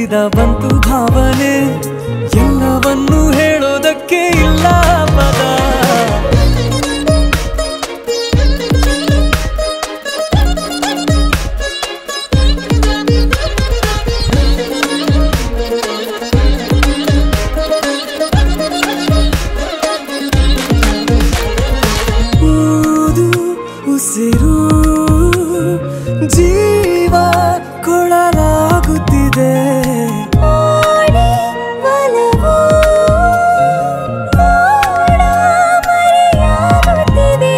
ಹರಿದ ಬಂತು ಭಾವನೆ ಎಲ್ಲವನ್ನೂ ಹೇಳೋದಕ್ಕೆ ಇಲ್ಲ ಪದ ಊದು ಉಸಿರು ಜೀವ ಕೊಡಲಾಗುತ್ತಿದೆ ಮೋಡಿ ಒಲವು ಮೋಡ ಮರೆಯಾಗುತ್ತಿದೆ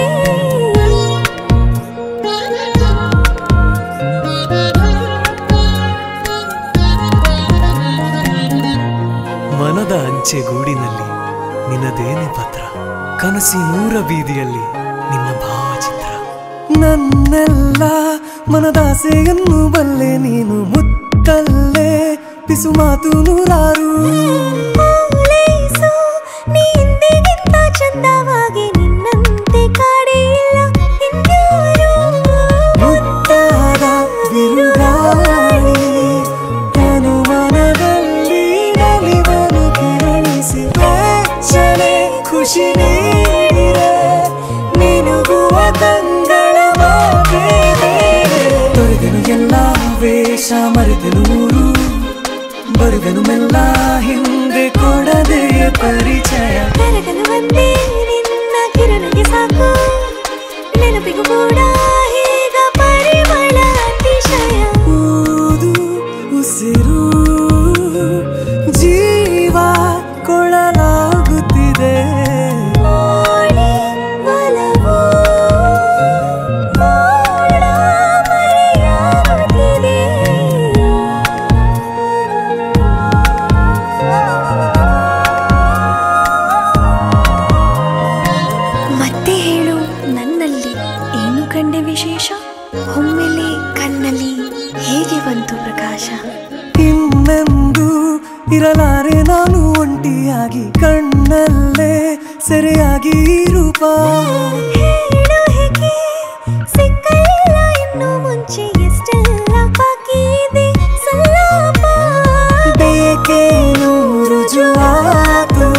ಮನದ ಅಂಚೆ ಗೂಡಿನಲ್ಲಿ ನಿನ್ನದೇನೆ ಪತ್ರ ಕನಸಿನೂರ ಬೀದಿಯಲ್ಲಿ ನಿನ್ನ ಭಾವಚಿತ್ರ ನನ್ನೆಲ್ಲ ಮನದಾಸೆಯನ್ನು ಬಲ್ಲೆ ನೀನು ಮುತ್ತಲ್ಲೇ ಪಿಸು ಮಾತು ನೂರಾರು ಓಲೈಸು ನೀ ಹಿಂದೆಗಿಂತ ಚಂದವಾಗಿ ನಿನ್ನಂತೆ ಕಾಡಿಲ್ಲ ಇನ್ಯಾರು ಮುತ್ತಾದ ಬಿರುಗಾಳಿ ಅನುಮಾನದಲ್ಲಿ ನಲಿವನು ಕಿರಣಿಸಿ ಬೆಚ್ಚನೆ ಖುಷಿ ನೀಡಿರೆ ಮಿನುಗುವ ಕಂಗಳ ಮಾತೆ ಬೇರೆ. ತೊರೆದೆನು ಎಲ್ಲ ವೇಷ ಮರೆತೆನು ನೂರು ಬರುವೆನು ಮೆಲ್ಲ ಹಿಂದೆ ಕೊಡದೆಯ ಪರಿಚಯ ಕರಗಲು ಬಂದೆ ನಿನ್ನ ಕಿರಣಕ್ಕೆ ಸಾಕು ನೆನಪಿಗೂ ಕೂಡ ಹೀಗ ಪರಿಮಳ ಅತಿಶಯ ಊದು ಉಸಿರು ಜೀವ ಕೊಡಲಾಗುತ್ತಿದೆ ಮೋಡಿ ಒಲವು ಮೋಡ ಮರೆಯಾಗುತ್ತಿದೆ ಮತ್ತೆ ಹೇಳು ನನ್ನಲ್ಲಿ ಏನು ಕಂಡೆ ವಿಶೇಷ ಒಮ್ಮೆಲೆ ಕಣ್ಣಲ್ಲಿ ಹೇಗೆ ಬಂತು ಪ್ರಕಾಶ ಇನ್ನೆಂದು ಇರಲಾರೆ ನಾನು ಒಂಟಿಯಾಗಿ ಕಣ್ಣಲ್ಲೇ ಸೆರೆಯಾಗಿ ಈ ರೂಪ ಹೇಳು ಹೇಗೆ ಸಿಕ್ಕಲಿಲ್ಲ ಇನ್ನು ಮುಂಚೆ ಎಷ್ಟೆಲ್ಲ ಬಾಕಿ ಇದೆ ಸಲ್ಲಾಪ ಬೇಕೇನು ರುಜುವಾತು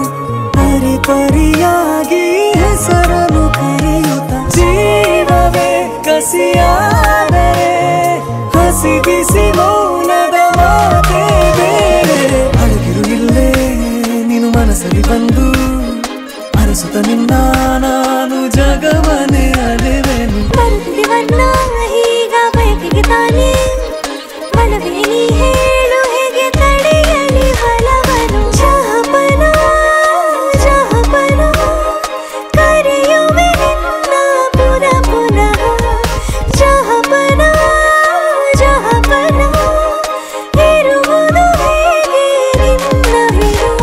ಪರಿಪರಿಯಾಗಿ ಹೆಸರನ್ನು ಕರೆಯುತ್ತ ಜೀವವೇ ಕಸಿಯಾದರೆ ಹಸಿ ಬಿಸಿ ಮೌನದ ಮಾತೆ ಬೇರೆ ಅಡಗಿರು ಇಲ್ಲೇ ನೀನು ಮನಸ್ಸಲ್ಲಿ ಬಂದು ಅರಸುತ್ತ ನಿನ್ನ ನಾನು ಜಗವನೇ ಅಲೆವೆನು ಬರುತ್ತಿದೆ ವರ್ಣ ಹೀಗ ಬಯಕೆಗೆ ತಾನೇ ಮನವೇ ನೀ ಹೇಳು ಹೇಗೆ ತಡೆಯಲಿ ಬಲವನು ಜಹಪನ ಜಹಪನ ಕರೆಯುವೆ ನಿನ್ನ ಪುನಃ ಪುನಃ ಜಹಪನ ಜಹಪನ ಇರುವುದು ಹೇಗೆ ನಿನ್ನ ವಿರಹ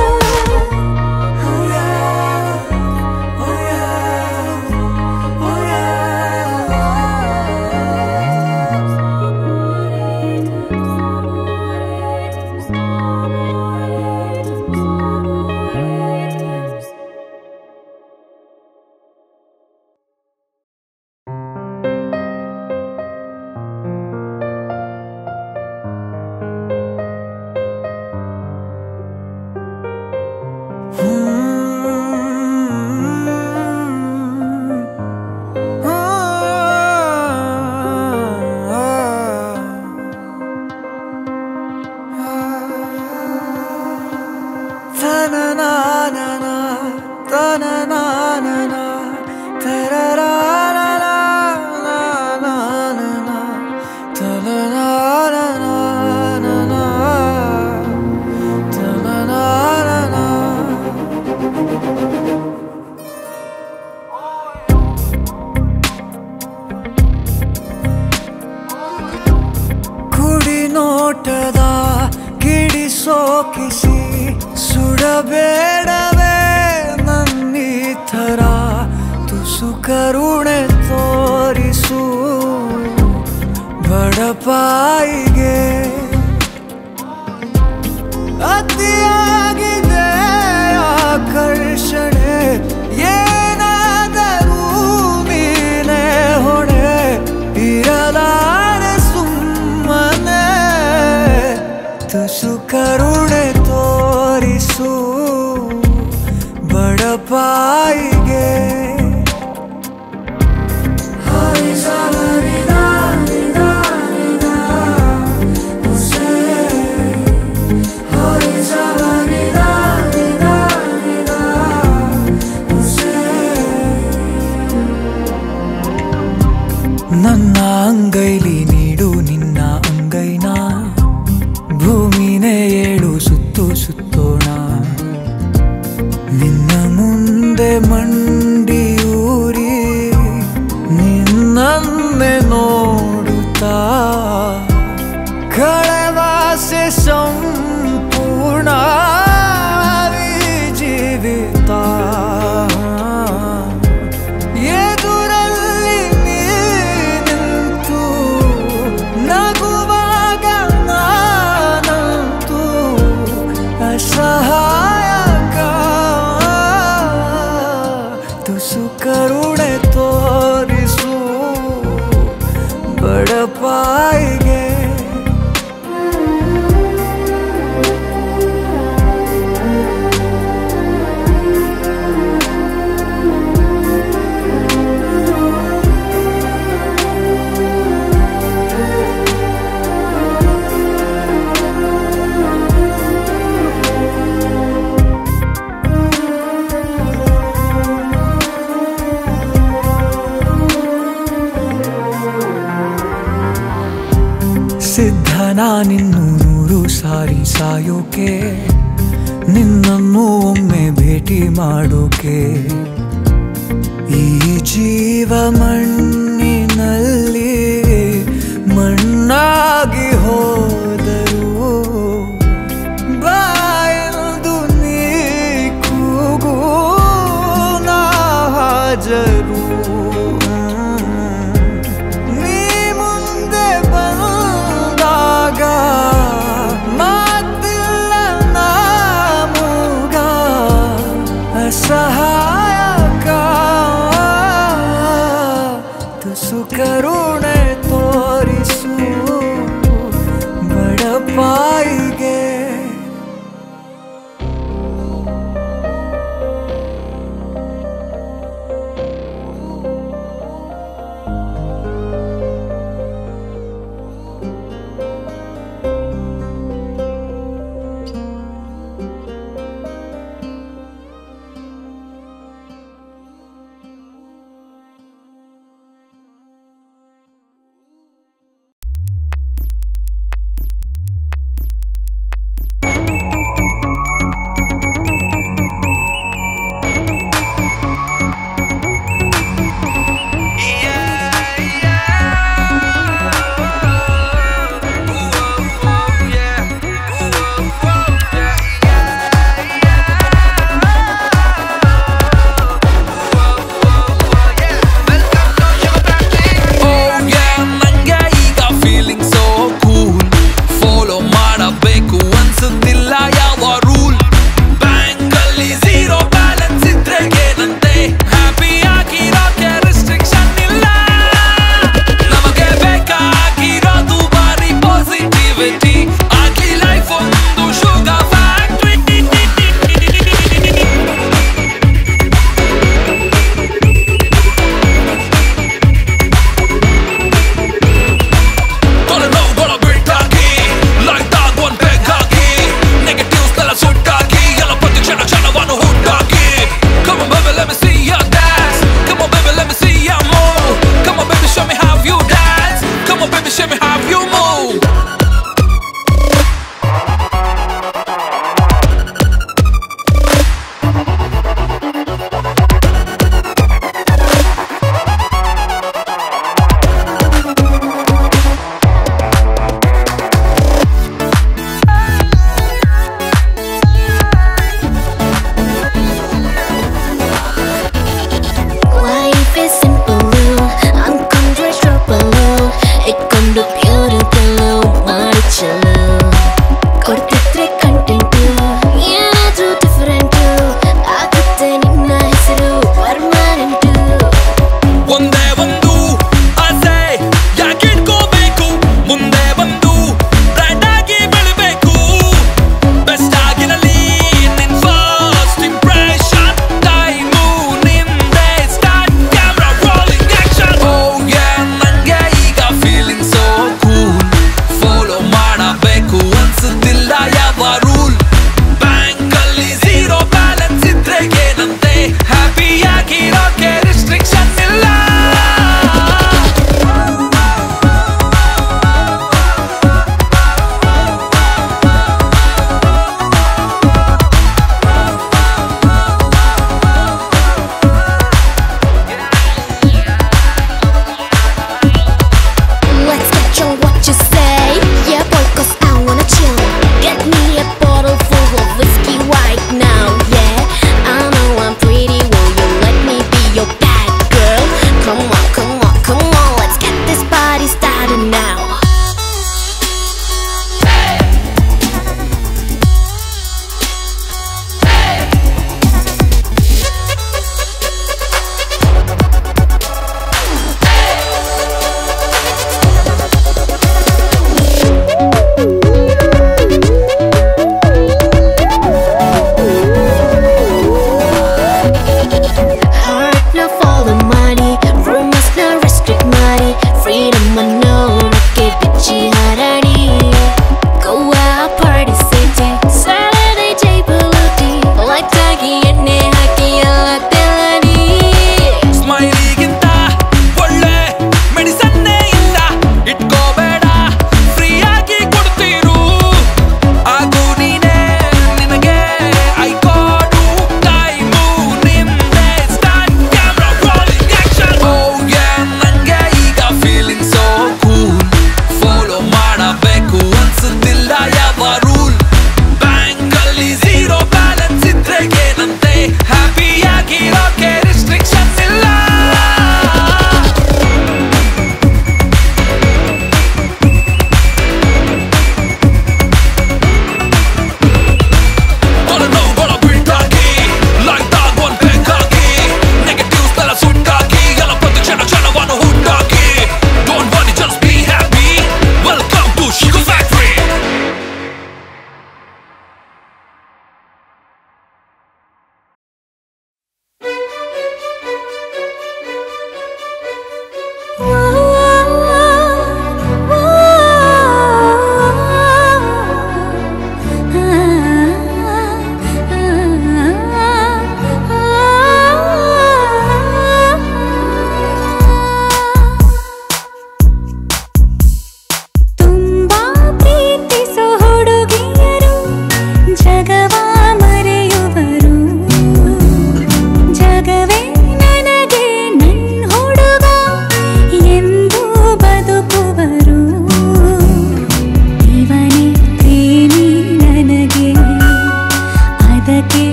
ಕುಡಿ ನೋಟದ ಕಿಡಿ ಸೋಕಿಸಿ ಸುಡಬೇಡವೇ ನನ್ನಿ ಥರ ತುಸು ಕರುಣೆ ತೋರಿಸು ಬಡಪಾಯಿಗೆ ಅತಿಯಾಗಿದೆ ಆಕರ್ಷಣೆ ಏನಾದರೂ ನೀನೇ ಹೊಣೆ ಇರಲಾರೆ ಸುಮ್ಮನೆ ತುಸ ಸಿದ್ಧ ನಾನಿನ್ನು ನೂರು ಸಾರಿ ಸಾಯೋಕೆ ನಿನ್ನನ್ನು ಒಮ್ಮೆ ಭೇಟಿ ಮಾಡೋಕೆ ಈ ಜೀವ ಮಣ್ಣಿನಲ್ಲಿ ಮಣ್ಣಾಗಿ ಹೋದರು ಬಾಯಲ್ದು ನೀ ಕೂಗು ನಾ ಹಾಜರು ನೀ ಮುಂದೆ ಬಂದಾಗ ಮಾತಿಲ್ಲ ನಾಮೂಗ ಅಸಹಾಯಕ ತುಸು ಕರುಣೆ ತೋರಿಸು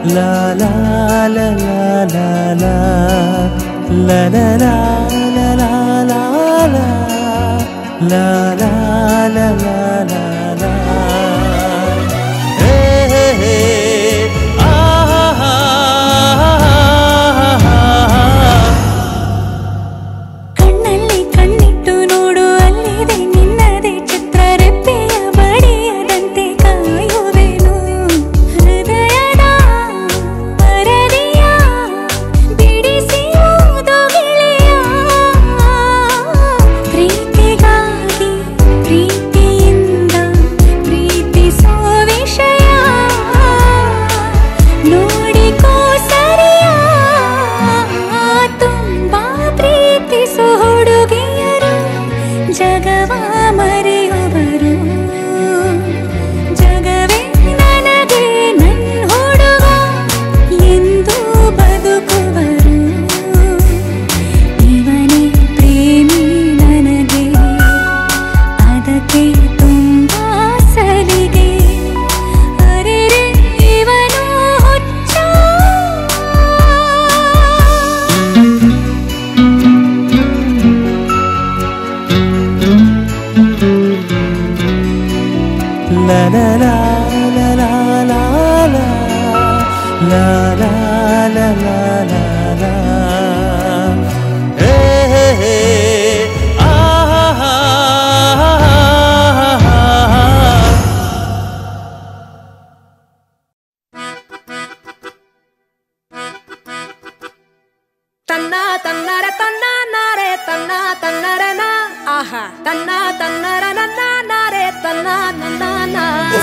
la la la la la la la la la la la la la la la la la la la hey, hey, hey. Ah, ah, ah, ah. ಕಣ್ಣಲ್ಲಿ ಕಣ್ಣಿಟ್ಟು ನೋಡು ಅಲ್ಲಿದೆ ನಿನ್ನದೇ ಚಿತ್ರರೆಪ್ಪೆಯ ಬಡಿಯದಂತೆ ಕಾಯುವೆನು ಹೃದಯದ ಪರದೆಯ ಬಿಡಿಸಿ ಓದು ಗೆಳೆಯ ಪ್ರೀತಿಗಾಗಿ ಪ್ರೀತಿಯಿಂದ ಪ್ರೀತಿಸೋ ವಿಷಯ ನೋಡಿಕೋ ಸರಿಯ ತುಂಬಾ ಪ್ರೀತಿಸೋ ಹುಡುಗಿಯರು ಜಗವ ಮರೆಯುವರು ಜಗವೇ ನನಗೆ ನನ್ ಹುಡುಗ ಎಂದು ಬದುಕುವರು ಇವನೇ ಪ್ರೇಮಿ ನನಗೆ ಅದಕ್ಕೆ ತುಂಬಾ ಸಲಿಗೆ ಅರೆರೆ ಇವನು ಹುಚ್ಚ La la la la la la la la la la la la la Hey hey hey ah ah ah ah ತನ್ನ ತನ್ನರ ತನ್ನ ನಾರೆ ತನ್ನ ತನ್ನರನ ಆಹ ತನ್ನ ತನ್ನರ ನನ್ನ ನಾರೆ ತನ್ನ ನನ್ನ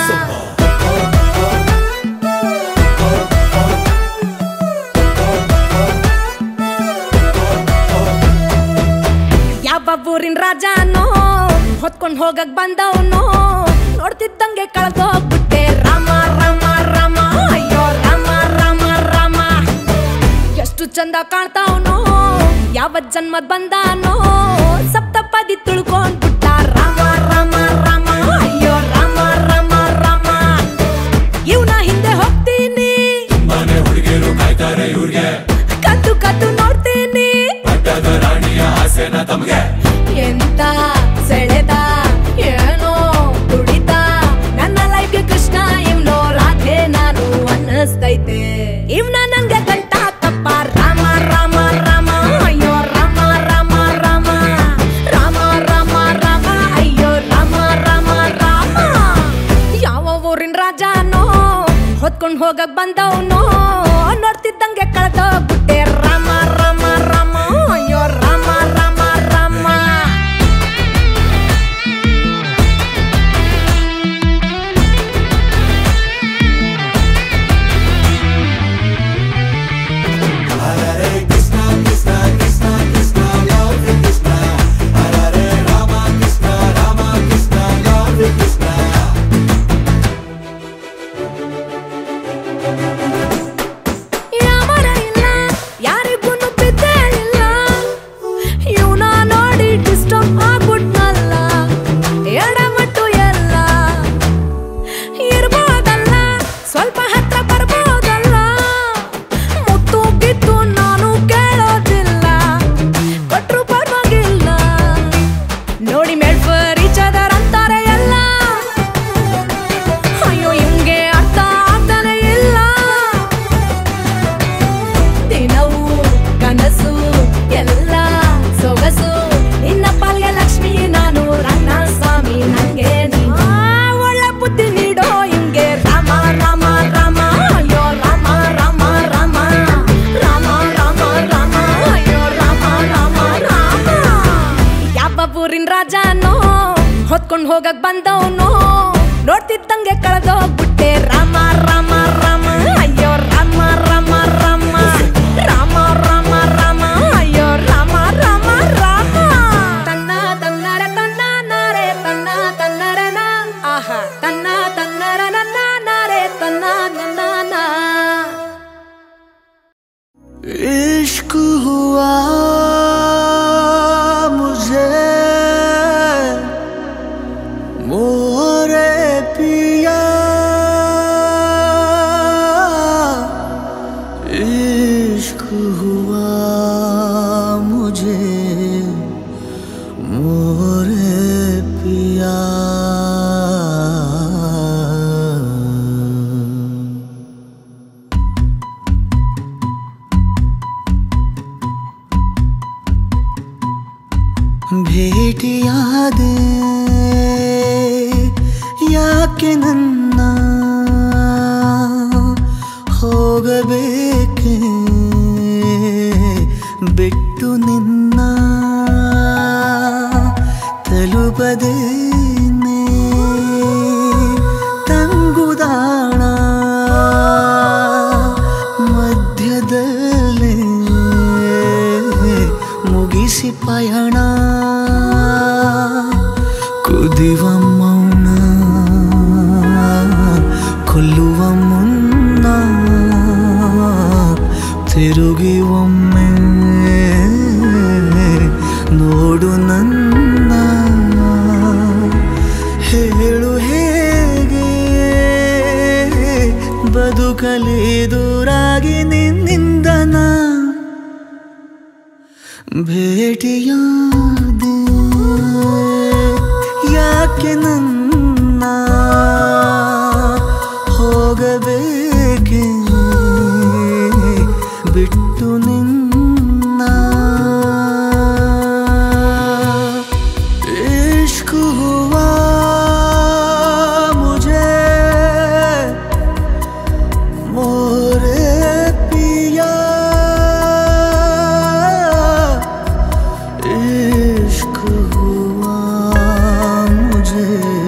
ಯಾವ ಊರಿನ ರಾಜನೋ ಹೊತ್ಕೊಂಡ್ ಹೋಗಕ್ ಬಂದವನು ನೋಡ್ತಿದ್ದಂಗೆ ಕಳ್ದೋಗ್ಬಿಟ್ಟೆ ರಾಮ ರಾಮ ರಾಮ ಅಯ್ಯೋ ರಾಮ ರಾಮ ರಾಮ ಎಷ್ಟು ಚಂದ ಕಾಣ್ತಾವನೋ ಯಾವ ಜನ್ಮದ್ ಬಂದಾನೋ ಸಪ್ತಪದಿ ತುಳ್ಕೊಂಡ್ಬಿಟ್ಟ ರಾಮ ರಾಮ ರಾಮ ಅಯ್ಯೋ ರಾಮ ರಾಮ ರಾಮ ಇವನ ಹಿಂದೆ ಹೋಗ್ತೀನಿ ಮನೆ ಹುಡುಗಿರು ಕಾಯ್ತಾರೆ ಇವ್ರಿಗೆ ಕದ್ದು ಕದ್ದು ನೋಡ್ತೀನಿ ಪಟ್ಟದ ರಾಣಿಯ ಆಸೆನ ತಮ್ಗೆ ಎಂತ ಸೆಳೆದ ಏನೋ ಕುಡಿತ ನನ್ನ ಲೈಫ್ಗೆ ಕೃಷ್ಣ ಇವ್ನೋ ರಾಧೆ ನಾನು ಅನ್ನಿಸ್ತೈತೆ ಇವ್ನ ನನ್ಗೆ ಗಂಟ ತಪ್ಪ ರಾಮ ರಾಮ ರಾಮ ಅಯ್ಯೋ ರಾಮ ರಾಮ ರಾಮ ರಾಮ ರಾಮ ರಾಮ ಅಯ್ಯೋ ರಾಮ ರಾಮ ರಾಮ ಯಾವ ಊರಿನ ರಾಜನೋ ಹೊತ್ಕೊಂಡ್ ಹೋಗಕ್ ಬಂದವನೋ ನೋಡ್ತಿದ್ದಂಗೆ ಕಳ್ದೋಗ್ಬಿಟ್ಟೆ ರಾಮ ರಾಮ ರಾಮ ಅಯ್ಯೋ ರಾಮ ರಾಮ ರಾಮ ಯಾಮರ ಇಲ್ಲ ಯಾರಿಗೂ ಬಿದ್ದೇ ಇಲ್ಲ ಇವನ ನೋಡಿ ಡಿಸ್ಟರ್ಬ್ ಆಗ್ಬಿಟ್ನಲ್ಲ ಎಡಮಟ್ಟು ಎಲ್ಲ ಇರ್ಬೋದಲ್ಲ ಸ್ವಲ್ಪ ಹತ್ರ ಬರ್ಬೋದಲ್ಲ ಮುತ್ತು ಗಿತ್ತು ನಾನು ಕೇಳೋದಿಲ್ಲ ಕೊಟ್ರು ಪರವಾಗಿಲ್ಲ ನೋಡಿ ಮೇಡ್ಫರ್ ಈಚದರ್ ಅಂತಾರೆ ಎಲ್ಲ ಅಯ್ಯೋ ಹಿಂಗೆ ಅರ್ಥ ಆಗ್ತಾನೆ ಇಲ್ಲ ದಿನವೂ ಕನಸು ಎಲ್ಲ ಸೊಗಸು ನಿನ್ನ ಪಾಲ್ಗೆ ಲಕ್ಷ್ಮಿ ನಾನು ರನ್ನ ಸ್ವಾಮಿ ನಂಗೆ ನೀನು. ಆ, ಒಳ್ಳೆ ಬುದ್ಧಿ ನೀಡೋ ಹಿಂಗೆ ರಾಮ ರಾಮ ರಾಮ ಅಯ್ಯೋ ರಾಮ ರಾಮ ರಾಮ ರಾಮ ರಾಮ ರಾಮ ಅಯ್ಯೋ ರಾಮ ರಾಮ ರಾಮ ಯಾವ ಊರಿನ ರಾಜನೋ ಹೊತ್ಕೊಂಡ್ ಹೋಗಕ್ ಬಂದವನು ನೋಡ್ತಿದ್ದಂಗೆ ಕಳೆದೋಗ್ಬಿಟ್ಟೆ ರಾಮ ರಾಮ ರಾಮ ಅಯ್ಯೋ ರಾಮ ರಾಮ ರಾಮ ರಾಮ ರಾಮ ರಾಮ ಅಯ್ಯೋ ರಾಮ ರಾಮ ರಾಮ ತನ್ನ ತನ್ನರ ತನ್ನ ನಾರೆ ತನ್ನ ತನ್ನರನ ಆಹ ತನ್ನ ತನ್ನರ ನನ್ನ ನಾರೆ ತನ್ನ ನನ್ನ इश्क हुआ मुझे मोरे पिया ಭೇಟಿಯಾದೆ ಯಾಕೆ ನನ್ನ ಹೋಗಬೇಕೆ ಬಿಟ್ಟು ನಿನ್ನ ತಲುಪದೇನೆ ತಂಗುದಾಣ ಮಧ್ಯದಲ್ಲೇ ಮುಗಿಸಿ ಪಯಣ ಕುದಿವ ಮೌನ ಕೊಲ್ಲುವ ಮುನ್ನ ತಿರುಗಿ ಒಮ್ಮೆ ನೋಡು ನನ್ನ ಹೇಳು ಹೇಗೆ ಬದುಕಲಿ ದೂರಾಗಿ ನಿನ್ನಿಂದನ ಭೇಟಿಯಾದೆ ಯಾಕೆ ನನ್ನ ಹೋಗಬೇಕೆ ಬಿಟ್ಟು ನಿನ್ನ इश्क हुआ मुझे मोरे पिया इश्क हुआ मुझे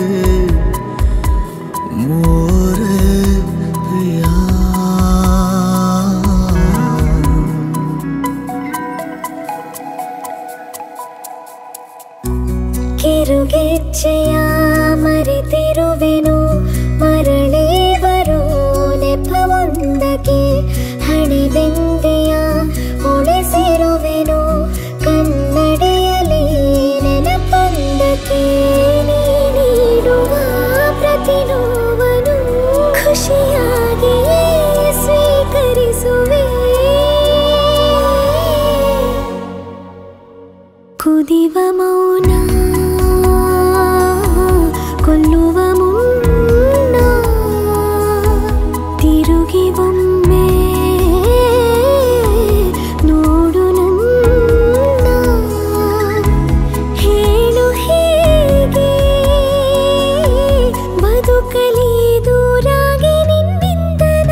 मोरे पिया ಕಿರುಗೆಜ್ಜೆಯ ಮರೆತಿರುವೆನು ಮರಳಿ ಬರೋ ನೆಪವೊಂದಕ್ಕೆ ಹಣೆಬೆಂದೆಯ ಉಳಿಸಿರುವೆನು ಕನ್ನಡಿಯಲ್ಲಿ ನೆನಪೊಂದಕ್ಕೆ ನೀ ನೀಡುವ ಪ್ರತಿ ನೋವನು ಖುಷಿಯಾಗಿ ಸ್ವೀಕರಿಸುವೆ ಕುದಿವ ಮೌನ ಕೊಲ್ಲುವ ಮುನ್ನ ತಿರುಗಿ ಒಮ್ಮೆ ನೋಡು ನನ್ನ ಹೇಳು ಹೇಗೆ ಬದುಕಲಿ ದೂರಾಗಿ ನಿನ್ನಿಂದನ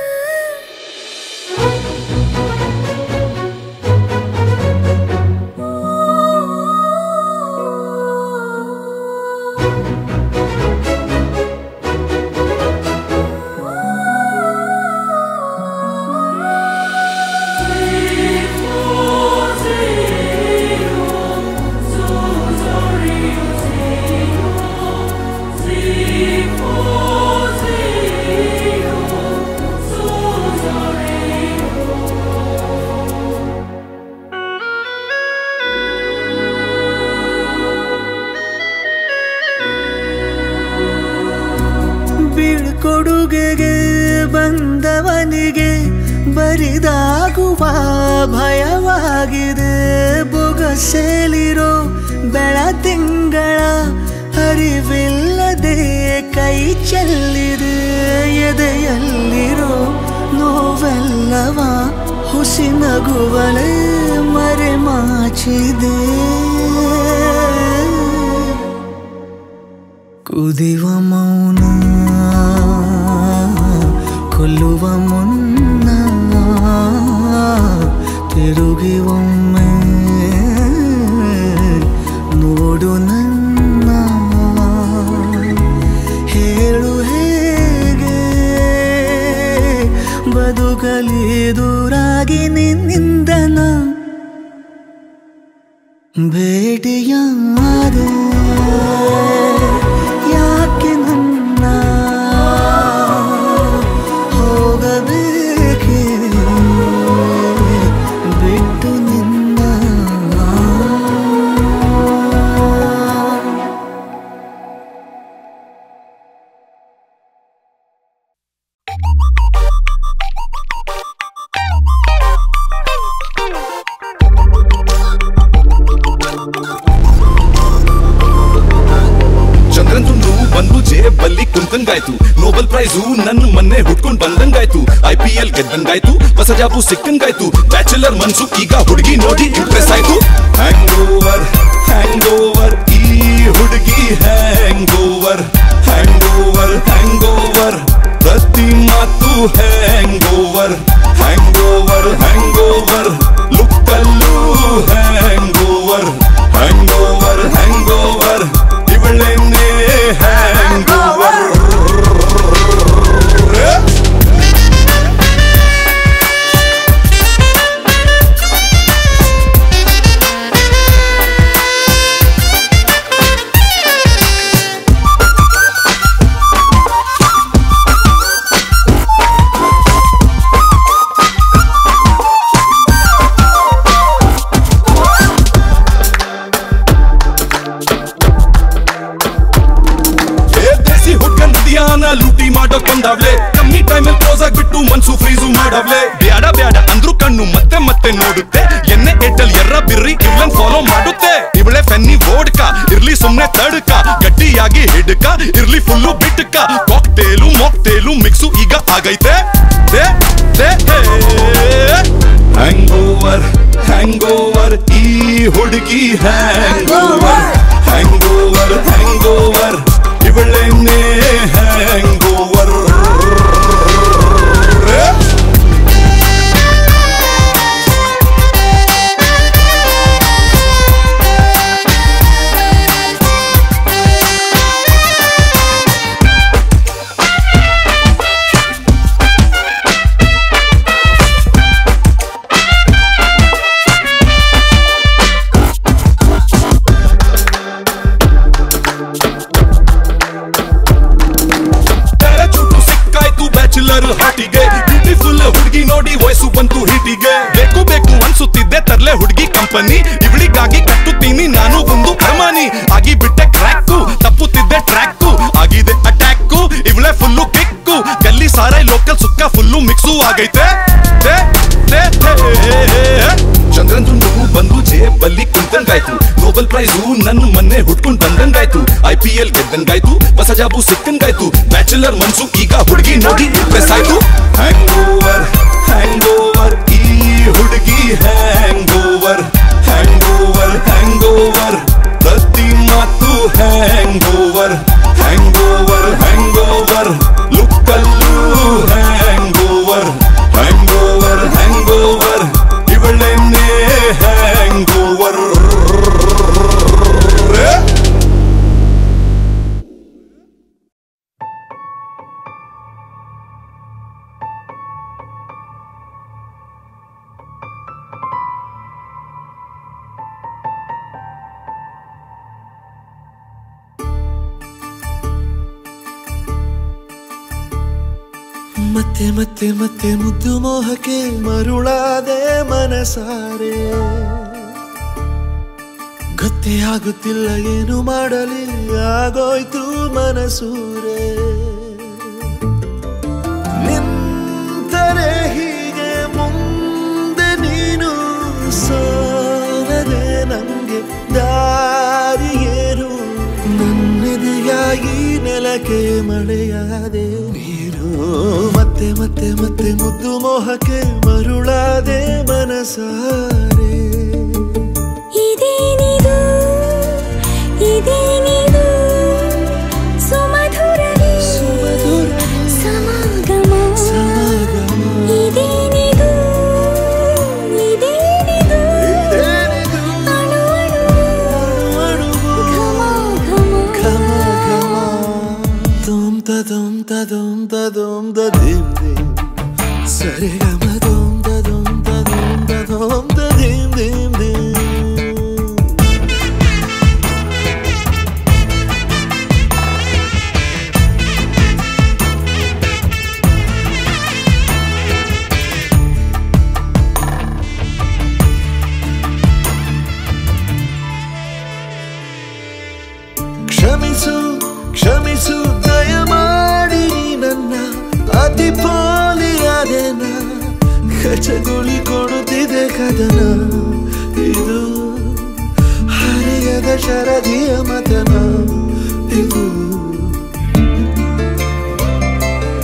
ಬೀಳ್ಕೊಡುಗೆಗೆ ಬಂದವನಿಗೆ ಬರಿದಾಗುವ ಭಯವಾಗಿದೆ ಬೊಗಸೇಲಿರೋ ಬೆಳತಿಂಗಳ ಅರಿವಿಲ್ಲದೆ ಕೈ ಚೆಲ್ಲಿದೆ ಎದೆಯಲ್ಲಿರೋ ನೋವೆಲ್ಲವ ಹುಸಿ ನಗುವಳೆ ಮರೆ ಮಾಚಿದೆ ಕುದಿವ ಮೌನ ಕೊಲ್ಲುವ ಮುನ್ನ ತಿರುಗಿ ಒಮ್ಮೆ ನೋಡು ನನ್ನ ಹೇಳು ಹೇಗೆ ಬದುಕಲಿ ದೂರಾಗಿ ನಿನ್ನಿಂದನ ಭೇಟಿಯಾದೆ ಯಾಕೆ ನನ್ನ ಹೋಗಬೇಕೆ ಬಿಟ್ಟು ನಿನ್ನ ಚಂದ್ರನ್ ತುಂಡು ಬಂದು ಜೇಬಲ್ಲಿ ಕುಂತಂಗಾಯ್ತು ನೋಬಲ್ ಪ್ರೈಸು ನನ್ನ ಮೊನ್ನೆ ಹುಡ್ಕೊಂಡ್ ಬಂದಂಗಾಯ್ತು ಐ ಪಿ ಎಲ್ ಗೆದ್ದಂಗಾಯ್ತು ಹೊಸ ಜಾಬು ಸಿಕ್ಕಂಗಾಯ್ತು ಬ್ಯಾಚುಲರ್ ಮನ್ಸು ಈಗ ಹುಡುಗಿ ನೋಡಿ ಇಂಪ್ರೆಸ್ ಆಯ್ತು ಹ್ಯಾಂಗ್ ಓವರ್ ಹ್ಯಾಂಗ್ ಓವರ್ ಈ ಹುಡುಗಿ hangover hangover hangover ಪ್ರತಿ ಮಾತು hangover hangover hangover ಲುಕ್ಕಲ್ಲೂ hangover hangover hangover ಇವಳೆನ್ನೇ ಹ್ಯಾಂಗ್ ಓವರ್ ಏ ದೇಸಿ ಹುಡ್ಗನ್ ಹೃದಯನ ಲೂಟಿ ಮಾಡೋ ಕೊಂಡವ್ಲೆ ಕಮ್ಮಿ ಟೈಮಲ್ಲಿ ಕ್ಲೋಸ್ ಆಗ್ಬಿಟ್ಟು ಮನ್ಸು ಫ್ರೀಸು ಮಾಡವ್ಲೆ ಬ್ಯಾಡ ಬ್ಯಾಡ ಅಂದ್ರು ಕಣ್ಣು ಮತ್ತೆ ಮತ್ತೆ ನೋಡುತ್ತೆ ಎಣ್ಣೆ ಎಟ್ಟಲ್ ಎರ್ರ ಬಿರ್ರಿ ಇವ್ಳನ್ ಫಾಲೋ ಮಾಡುತ್ತೆ ಇವಳೆ ಫೆನ್ನಿ ಓಡ್ಕ ಇರ್ಲಿ ಸುಮ್ನೆ ತಡ್ಕ ಗಟ್ಟಿಯಾಗಿ ಹಿಡ್ಕ ಇರ್ಲಿ ಫುಲ್ಲು ಬಿಟ್ಕ ಕಾಕ್ಟೇಲು ಮಾಕ್ಟೇಲು ಮಿಕ್ಸು ಈಗ ಆಗೈತೆ ದೇ ದೇ ಹ್ಯಾಂಗ್ ಓವರ್ ಹ್ಯಾಂಗ್ ಓವರ್ ಈ ಹುಡುಗಿ hangover hangover hangover ಇವಳೆನ್ನೇ ಹ್ಯಾಂಗ್ ಓವರ್ ಪ್ಯಾರಾಚೂಟು ಸಿಕ್ಕಾಯ್ತು ಬ್ಯಾಚುಲರ್ ಹಾಟಿಗೆ ಬ್ಯೂಟಿಫುಲ್ ಹುಡುಗಿ ನೋಡಿ ವಯಸ್ಸು ಬಂತು ಹಿಟಿಗೆ ಬೇಕು ಬೇಕು ಅನ್ಸುತ್ತಿದ್ದೆ ತರ್ಲೆ ಹುಡುಗಿ ಕಂಪನಿ ಇವಳಿಗಾಗಿ ಕಟ್ಟುತ್ತೀನಿ ನಾನು ಒಂದು ಅರಮಾನಿ ಆಗಿ ಬಿಟ್ಟೆ ಕ್ರ್ಯಾಕು ತಪ್ಪುತ್ತಿದ್ದೆ ಟ್ರ್ಯಾಕು ಆಗಿದೆ ಅಟ್ಯಾಕು ಇವಳೆ ಫುಲ್ಲು ಕಿಕ್ಕು ಗಲ್ಲಿ ಸಾರೈ ಲೋಕಲ್ ಸುಕ್ಕ ಫುಲ್ಲು ಮಿಕ್ಸು ಆಗೈತೆ ದೇ, ದೇ, ದೇ. ಚಂದ್ರನ್ ತುಂಡು ಬಂದು ಜೇಬಲ್ಲಿ ಕುಂತಂಗಾಯ್ತು ನೋಬೆಲ್ ಪ್ರೈಸು ನನ್ನ ಮೊನ್ನೆ ಹುಡ್ಕೊಂಡ್ ಬಂದಂಗಾಯ್ತು ಐ ಪಿ ಎಲ್ ಗೆದ್ದಂಗಾಯ್ತು ಹೊಸ ಜಾಬು ಸಿಕ್ಕಂಗಾಯ್ತು ಬ್ಯಾಚುಲರ್ ಮನ್ಸು ಈಗ ಹುಡುಗಿ ನೋಡಿ ಇಂಪ್ರೆಸ್ ಆಯ್ತು ಹ್ಯಾಂಗ್ ಓವರ್ ಹ್ಯಾಂಗ್ ಓವರ್ ಈ ಹುಡುಗಿ hangover hangover hangover ಪ್ರತಿ ಮಾತು hangover hangover hangover ಲುಕ್ಕಲ್ಲೂ hangover hangover hangover ಇವಳೆನ್ನೇ ಹ್ಯಾಂಗ್ ಓವರ್ ಮತ್ತೆ ಮತ್ತೆ ಮತ್ತೆ ಮುದ್ದು ಮೋಹಕ್ಕೆ ಮರುಳಾದೆ ಮನಸಾರೆ ಗೊತ್ತೇ ಆಗುತ್ತಿಲ್ಲ ಏನು ಮಾಡಲಿ ಆಗೋಯ್ತು ಮನಸೂರೆ ನಿಂತರೆ ಹೀಗೆ ಮುಂದೆ ನೀನು ಸೋರದೆ ನಂಗೆ ದಾರಿಯೇನು ನನ್ನೆದೆಯಾಗಿ ನೆಲಕ್ಕೆ ಮಳೆಯಾದೆ ನೀನು ಮತ್ತೆ ಮತ್ತೆ ಮತ್ತೆ ಮುದ್ದು ಮೋಹಕ್ಕೆ ಮರುಳಾದೆ ಮನಸಾರೆ ಇದೇನಿದು ಇದೇನಿದು ಸುಮಧುರವೇ ಸುಮಧುರ ಸಮಾಗಮ ಸಮಾಗಮ. ಇದೇನಿದು ಇದೇನಿದು ಇದೇನಿದು ಅಣು ಅಣು ಅಣುವು. ಘಮ ಘಮ Come on, come on. Dum da dum da dum da dum da dim dim. Sare ga ma dum da dum da dum da dum da dim dim dim. ಕ್ಷಮಿಸು ಕ್ಷಮಿಸು ದಯಮಾಡಿ ನನ್ನ ಅತಿ ಪೋಲಿಯಾದೆನ ಕಚಗುಳಿ ಕೊಡುತ್ತಿದೆ ಕದನ ಇದು ಹರಿಯದ ಶರದಿಯ ಮತನ ಇದು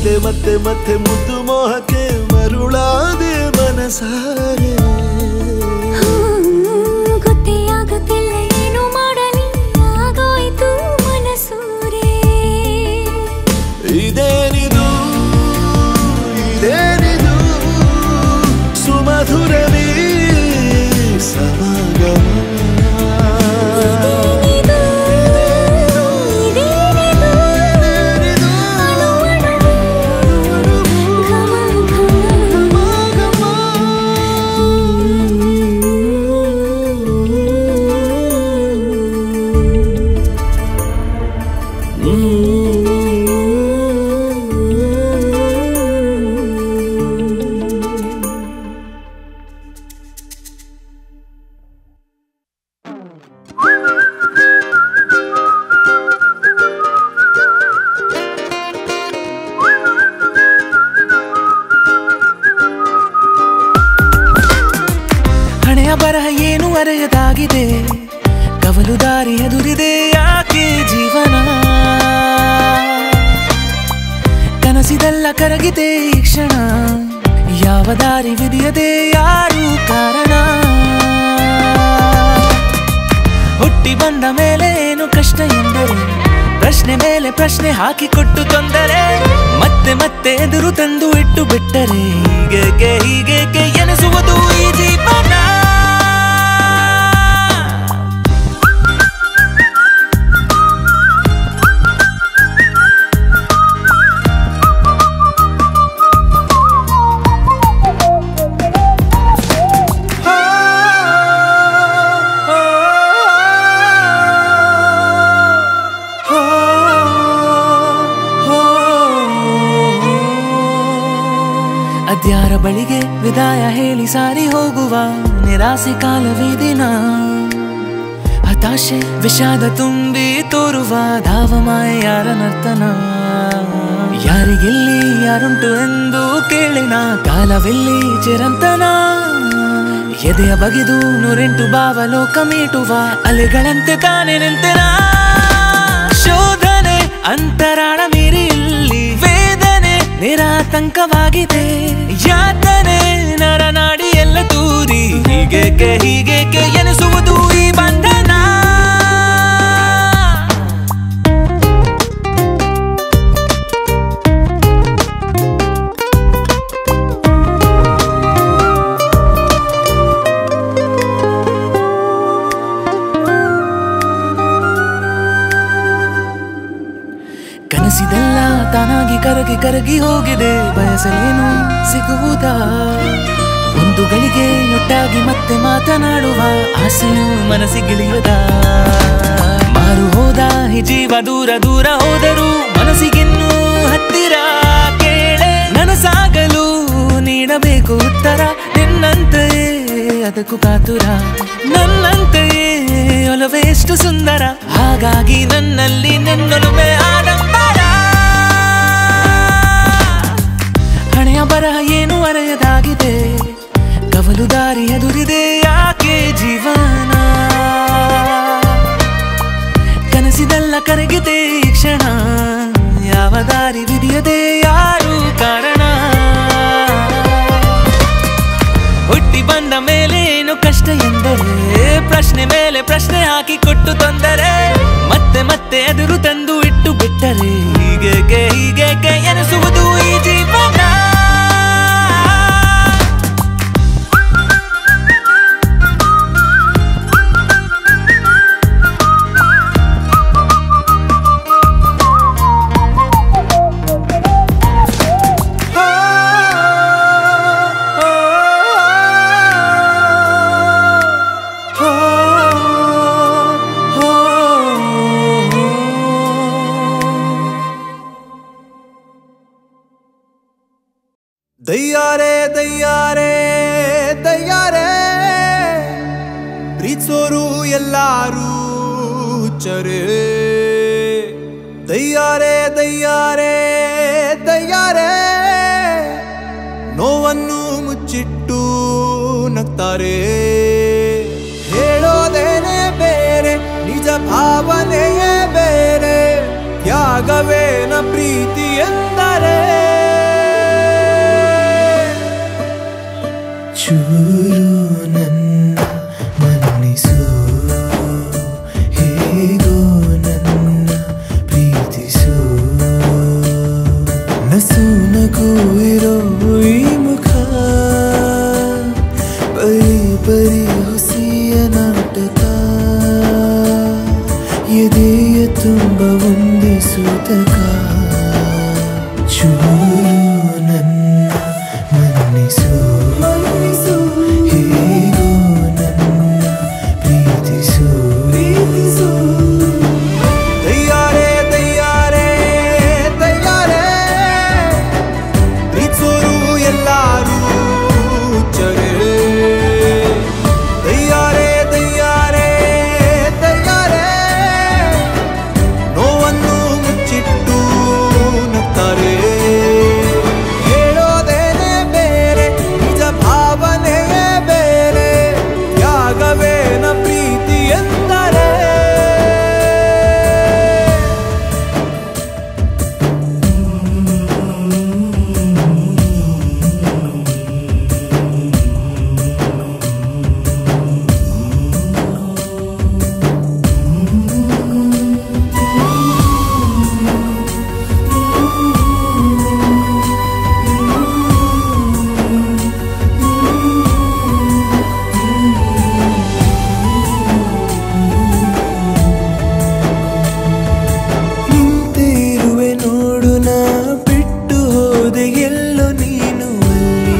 ಮತ್ತೆ ಮತ್ತೆ ಮತ್ತೆ ಮುದ್ದು ಮೋಹಕ್ಕೆ ಮರುಳಾದೆ ಮನಸಾರೆ ಹೂ, ಗೊತ್ತೇ ಆಗುತ್ತಿಲ್ಲ ಏನು ಮಾಡಲಿ ಆಗೋಯ್ತು ಮನಸೂರೇ ಇದೇನಿದು ಇದೇನಿದು ಸುಮಧುರವೇ ಸಮಾಗಮ ಇದೇನಿದು, ಇದೇನಿದು, ಅಣು ಅಣುವು, ಘಮ ಹಣೆಯ ಬರಹ ಏನು ಅರೆಯದಾಗಿದೆ ಕವಲು ದಾರಿ ಎದುರಿದೆ ಯಾಕೆ ಜೀವನ ಕನಸಿದೆಲ್ಲ ಕರಗಿದೆ ಈ ಕ್ಷಣ ಯಾವ ದಾರಿ ವಿಧಿಯದೆ ಯಾರು ಕಾರಣ ಹುಟ್ಟಿ ಬಂದ ಮೇಲೆ ಏನು ಕಷ್ಟ ಎಂದರೆ ಪ್ರಶ್ನೆ ಮೇಲೆ ಪ್ರಶ್ನೆ ಹಾಕಿಕೊಟ್ಟು ತೊಂದರೆ ಮತ್ತೆ ಮತ್ತೆ ಎದುರು ತಂದು ಇಟ್ಟು ಬಿಟ್ಟರೆ ಹೀಗೇಕೆ ಹೀಗೇಕೆ ಎನಿಸುವುದು ಈ ಜೀವನ ಅದ್ಯಾರ ಬಳಿಗೆ ವಿದಾಯ ಹೇಳಿ ಸಾರಿ ಹೋಗುವ ನಿರಾಸೆ ಕಾಲವೇ ದಿನ ಹತಾಶೆ ವಿಷಾದ ತುಂಬಿ ತೋರುವ ಧಾವಮಾಯ ಯಾರ ನರ್ತನ ಯಾರಿಗಿಲ್ಲಿ ಯಾರುಂಟು ಎಂದು ಕೇಳಿನ ಕಾಲವಿಲ್ಲಿ ಚಿರಂತನ ಎದೆಯ ಬಗೆದು ನೂರೆಂಟು ಭಾವಲೋಕ ಮೀಟುವ ಅಲೆಗಳಂತೆ ತಾನೇ ನಿಂತೆನ ಶೋಧನೆ ಅಂತರಾಳ ಮೀರಿ ಇಲ್ಲಿ ವೇದನೆ ನಿರಾತಂಕವಾಗಿದೆ ಯಾತನೆ ನರನಾಡಿ ಎಲ್ಲ ತೂರಿ ಹೀಗೇಕೆ ಹೀಗೇಕೆ ಎನಿಸುವುದು ಈ ಬಂಧನ ಕನಸಿದೆಲ್ಲ ತಾನಾಗಿ ಕರಗಿ ಕರಗಿ ಹೋಗಿದೆ ಬಯಸಲೇನು ಸಿಗುವುದಾ ಒಂದು ಗಳಿಗೆ ಒಟ್ಟಾಗಿ ಮತ್ತೆ ಮಾತನಾಡುವ ಆಸೆಯು ಮನಸ್ಸಿಗಿಳಿಯದ ಮಾರು ಹೋದ ಈ ಜೀವ ದೂರ ದೂರ ಹೋದರೂ ಮನಸ್ಸಿಗಿನ್ನೂ ಹತ್ತಿರ ಕೇಳೆ ನನಸಾಗಲು ನೀಡಬೇಕು ಉತ್ತರ ನಿನ್ನಂತೆಯೇ ಅದಕ್ಕೂ ಕಾತುರ ನನ್ನಂತೆಯೇ ಒಲವೇ ಎಷ್ಟು ಸುಂದರ ಹಾಗಾಗಿ ನನ್ನಲ್ಲಿ ನಿನ್ನೊಲುಮೆ ಆಡಂಬರ ಹಣೆಯ ಬರಹ ಏನು ಅರೆಯದಾಗಿದೆ ಕವಲು ದಾರಿ ಎದುರಿದೆ ಯಾಕೆ ಜೀವನ ಕನಸಿದೆಲ್ಲ ಕರಗಿದೆ ಈ ಕ್ಷಣ ಯಾವ ದಾರಿ ವಿಧಿಯದೆ ಯಾರು ಕಾರಣ ಹುಟ್ಟಿ ಬಂದ ಮೇಲೆ ಏನು ಕಷ್ಟ ಎಂದರೆ ಪ್ರಶ್ನೆ ಮೇಲೆ ಪ್ರಶ್ನೆ ಹಾಕಿ ಕೊಟ್ಟು ತೊಂದರೆ ಮತ್ತೆ ಮತ್ತೆ ಎದುರು ತಂದು ಇಟ್ಟು ಬಿಟ್ಟರೆ ಹೀಗೇಕೆ ಹೀಗೇಕೆ ಎನಿಸುವುದು ಈ ಜೀವನ ದಯ್ಯಾರೆ ದಯ್ಯಾರೆ ದಯ್ಯಾರೆ ಪ್ರೀತಿಸೋರು ಎಲ್ಲಾರು ಹುಚ್ಚರೇ ದಯ್ಯಾರೆ ದಯ್ಯಾರೆ ದಯ್ಯಾರೆ ನೋವನ್ನು ಮುಚ್ಚಿಟ್ಟು ನಗ್ತಾರೆ ಹೇಳೋದೇನೆ ಬೇರೆ ನಿಜ ಭಾವನೆಯೇ ಬೇರೆ ತ್ಯಾಗವೇನ ಪ್ರೀತಿ ಎಂದರೆ ಚೂರು ನನ್ನ ಮನ್ನಿಸು ಹೇಗೋ ನನ್ನ ಪ್ರೀತಿಸು ನಸು ನಗು ಇರೋ ಈ ಮುಖ ಬರೀ ಬರೀ ಹುಸಿಯ ನಾಟಕ ಎದೆಯ ತುಂಬ ಒಂದೇ ಸೂತಕ ಚೂರು ನನ್ನ ಮನ್ನಿಸು ಮನ್ನಿಸು ಹೇಗೋ ನನ್ನ ಪ್ರೀತಿಸು ಪ್ರೀತಿಸು ತಯ್ಯಾರೆ ತಯ್ಯಾರೆ ತಯ್ಯಾರೆ ಪ್ರೀತಿಸೋರು ಎಲ್ಲಾರು ಚರೆ ತಯ್ಯಾರೆ ತಯ್ಯಾರೆ ತಯ್ಯಾರೆ ನೋವನ್ನು ಮುಚ್ಚಿಟ್ಟು ನಗ್ತಾರೆ ಹೇಳೋದೇನೆ ಬೇರೆ ನಿಜ ಭಾವನೆಯೇ ಬೇರೆ ತ್ಯಾಗವೇನ ಪ್ರೀತಿ ಎಂದರೆ ನಿಂತೇ ಇರುವೆ ನೋಡು ನಾ ಬಿಟ್ಟು ಹೋದೆ ಎಲ್ಲೋ ನೀನು ಅಲ್ಲಿ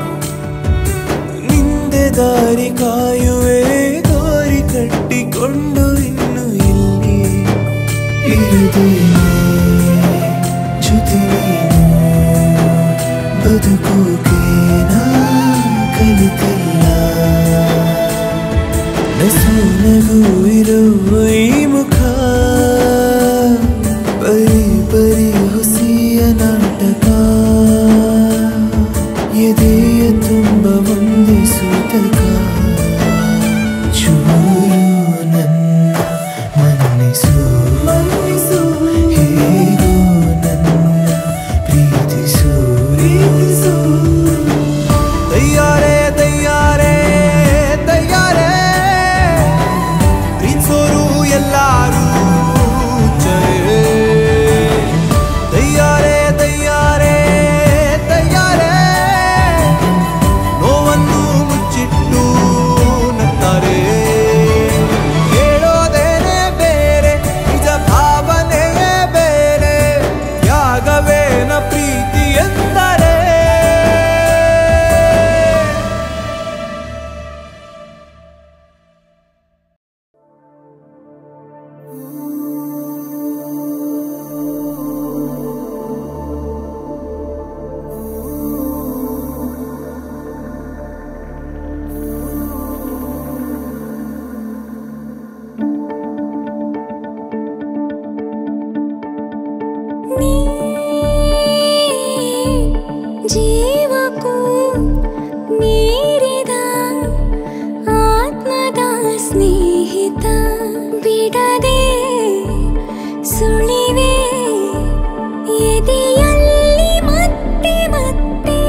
ನಿಂದೆ ದಾರಿ ಕಾಯುವೆ ದಾರಿ ಕಟ್ಟಿಕೊಂಡು ಇನ್ನು ಇಲ್ಲಿ ಇರುದೇನೆ ಜೊತೆ ನೀನು ಬದುಕೋಕೆ ನಾ ಕಲಿತಿಲ್ಲ ನಸು ನಗು ಇರೋ ಈ ಮುಖ ಬರೀ ಬರೀ ಹುಸಿಯ ನಾಟಕ ಎದೆಯ ತುಂಬ ಒಂದೇ ಸೂತಕ ಚೂರು ನನ್ನ ಮನ್ನಿಸು ಮನ್ನಿಸು ಹೇಗೋ ನನ್ನ ಪ್ರೀತಿಸು ಪ್ರೀತಿಸು ತಯ್ಯಾರೆ ತಯ್ಯಾರೆ ತಯ್ಯಾರೆ ಪ್ರೀತಿಸೋರು ಎಲ್ಲಾರು ಚರೆ ತಯ್ಯಾರೆ ತಯ್ಯಾರೆ ತಯ್ಯಾರೆ ನೋವನ್ನು ಮುಚ್ಚಿಟ್ಟು ನಗ್ತಾರೆ ಹೇಳೋದೇನೆ ಬೇರೆ ನಿಜ ಭಾವನೆಯೇ ಬೇರೆ ತ್ಯಾಗವೇನ ಪ್ರೀತಿ ಎಂದರೆ ನೀ ಜೀವಕ್ಕೂ ಮೀರಿದ ಆತ್ಮದ ಸ್ನೇಹಿತ ಬಿಡದೆ ಸುಳಿವೆ ಎದೆಯಲ್ಲಿ ಮತ್ತೆ ಮತ್ತೆ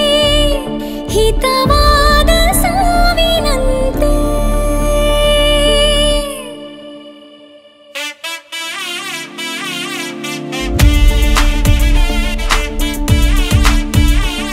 ಹಿತವಾದ ಸಾವಿನಂತೆ ಿ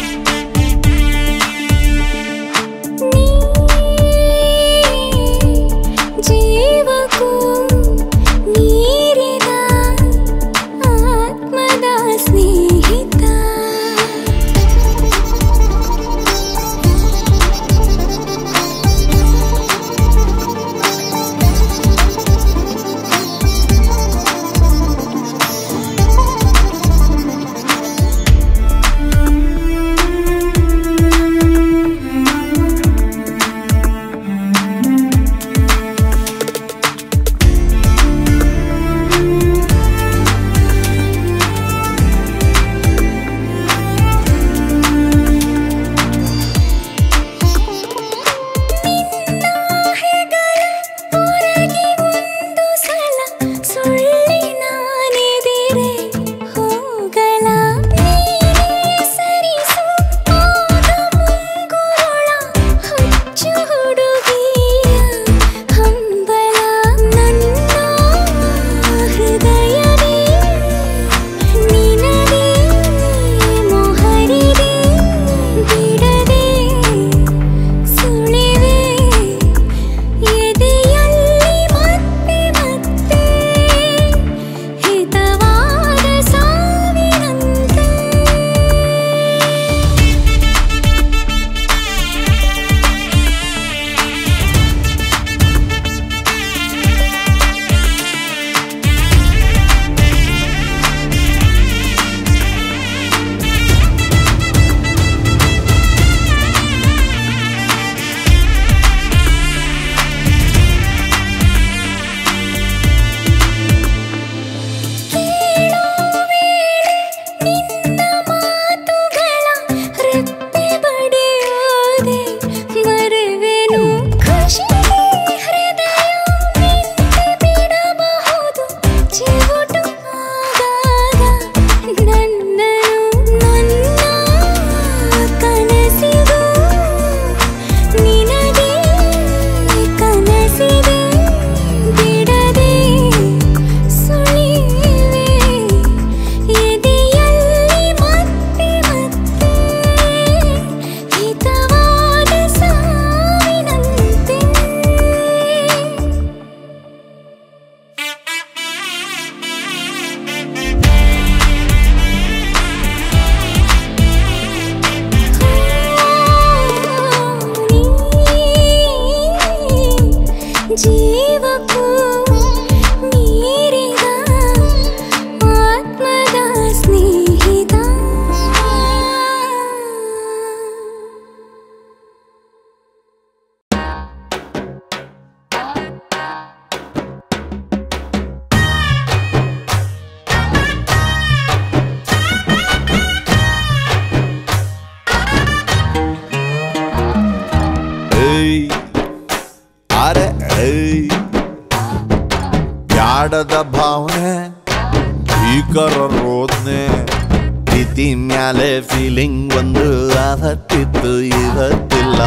ಬ್ಯಾಡದ ಭಾವನೆ ಭೀಕರ ರೋದ್ನೆ ಪ್ರೀತಿ ಮ್ಯಾಲೆ ಫೀಲಿಂಗ್ ಒಂದು ಅವತ್ತಿತ್ತು ಇವತ್ತಿಲ್ಲ